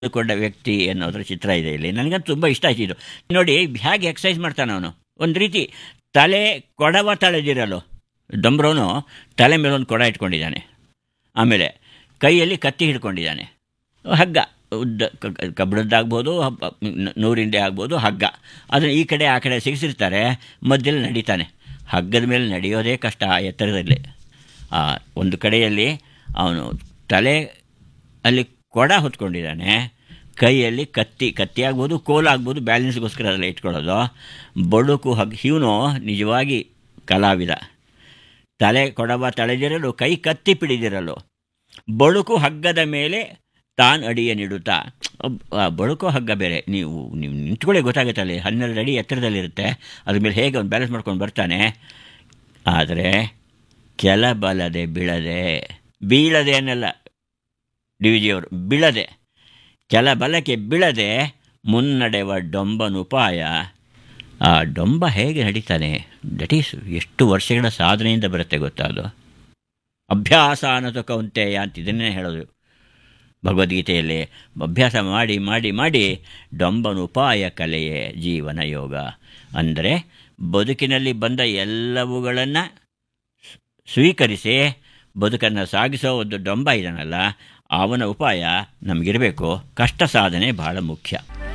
ಕೊಂಡ ವ್ಯಕ್ತಿ ಅನ್ನೋದ್ರ ಚಿತ್ರ ಇದೆ ಇಲ್ಲಿ ನನಗಂತೂ ತುಂಬ ಇಷ್ಟ ಆಯ್ತು ಇದು ನೋಡಿ ಹೇಗೆ ಎಕ್ಸಸೈಸ್ ಮಾಡ್ತಾನೆ ಅವನು ಒಂದು ರೀತಿ ತಲೆ ಕೊಡವ ತಳೆದಿರಲು ಡಂಬ್ರೋನು ತಲೆ ಮೇಲೆ ಒಂದು ಕೊಡ ಇಟ್ಕೊಂಡಿದ್ದಾನೆ ಆಮೇಲೆ ಕೈಯಲ್ಲಿ ಕತ್ತಿ ಹಿಡ್ಕೊಂಡಿದ್ದಾನೆ ಹಗ್ಗ ಉದ್ದ ಕ- ಕ- ಕಬ್ಬಿಣದ್ದಾಗ್ಬೋದು ಹಬ್ಬ ನ- ನೂರಿಂದೆ ಆಗ್ಬೋದು ಹಗ್ಗ ಅದನ್ನು ಈ ಕಡೆ ಆ ಕಡೆ ಸಿಗಿಸಿರ್ತಾರೆ ಮಧ್ಯದಲ್ಲಿ ನಡೀತಾನೆ ಹಗ್ಗದ ಮೇಲೆ ನಡೆಯೋದೇ ಕಷ್ಟ ಆ ಎತ್ತರದಲ್ಲಿ ಆ ಒಂದು ಕಡೆಯಲ್ಲಿ ಅವನು ತಲೆ ಅಲ್ಲಿ ಕೊಡ ಹೊತ್ಕೊಂಡಿದ್ದಾನೆ ಕೈಯಲ್ಲಿ ಕತ್ತಿ ಕತ್ತಿ ಆಗ್ಬೋದು ಕೋಲಾಗ್ಬೋದು ಬ್ಯಾಲೆನ್ಸ್ಗೋಸ್ಕರ ಅದೆಲ್ಲ ಇಟ್ಕೊಳ್ಳೋದು ಬಡುಕು ಹಗ್ ಇವನು ನಿಜವಾಗಿ ಕಲಾವಿದ ತಲೆ ಕೊಡವ ತಳೆದಿರಲು ಕೈ ಕತ್ತಿ ಪಿಡಿದಿರಲು ಬಳುಕು ಹಗ್ಗದ ಮೇಲೆ ತಾನು ಅಡಿಯ ನೀಡುತ್ತಾ ಅಬ್- ಆ ಬಳುಕು ಹಗ್ಗ ಬೇರೆ ನೀವು ನೀವು ನಿಂತ್ಕೊಳ್ಳಿ ಗೊತ್ತಾಗುತ್ತೆ ಅಲ್ಲಿ ಹನ್ನೆರಡು ಅಡಿ ಎತ್ತರದಲ್ಲಿರುತ್ತೆ ಅದ್ರ ಮೇಲೆ ಹೇಗೆ ಅವ್ನು ಬ್ಯಾಲೆನ್ಸ್ ಮಾಡ್ಕೊಂಡು ಬರ್ತಾನೆ ಆದರೆ ಕೆಲ ಬಲದೆ ಬೀಳದೆ ಬೀಳದೆ ಅನ್ನಲ್ಲ ಡಿ ವಿ ಜಿಯವರು ಬೀಳದೆ ಕೆಲ ಬಲಕ್ಕೆ ಬೀಳದೆ ಮುನ್ನಡೆವ ಡೊಂಬನುಪಾಯ ಆ ಡೊಂಬ ಹೇಗೆ ನಡೀತಾನೆ ದಟ್ ಈಸ್ ಎಷ್ಟು ವರ್ಷಗಳ ಸಾಧನೆಯಿಂದ ಬರುತ್ತೆ ಗೊತ್ತಾ ಅದು ಅಭ್ಯಾಸ ಅನ್ನೋದು ಕೌಂತೆಯ ಅಂತ ಇದನ್ನೇ ಹೇಳೋದು ಭಗವದ್ಗೀತೆಯಲ್ಲಿ ಅಭ್ಯಾಸ ಮಾಡಿ ಮಾಡಿ ಮಾಡಿ ಡೊಂಬನುಪಾಯ ಕಲೆಯೇ ಜೀವನ ಯೋಗ ಅಂದರೆ ಬದುಕಿನಲ್ಲಿ ಬಂದ ಎಲ್ಲವುಗಳನ್ನು ಸ್ವೀಕರಿಸಿ ಬದುಕನ್ನು ಸಾಗಿಸೋ ಒಂದು ಡೊಂಬ ಇದನ್ನಲ್ಲ ಅವನ ಉಪಾಯ ನಮಗಿರಬೇಕು ಕಷ್ಟ ಸಾಧನೆ ಬಹಳ ಮುಖ್ಯ